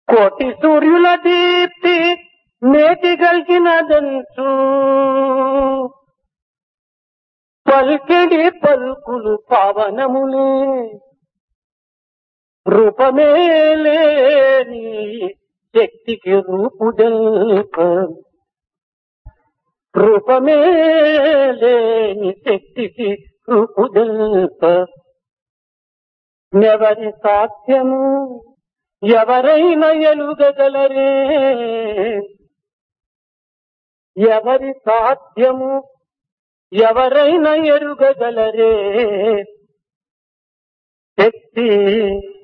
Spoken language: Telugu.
కోటి సూర్యుల దీప్తి నేటి గల్గినదంచు పల్కిడి పలుకులు పావనములే రూపమే లేని శక్తికి రూపుదల్ప రూపమే లేని శక్తికి రూపుదల్ప ఎవరి సాధ్యము ఎవరైనా ఎలుగగలరే ఎవరి సాధ్యము ఎవరైనా ఎరుగగలరే శక్తి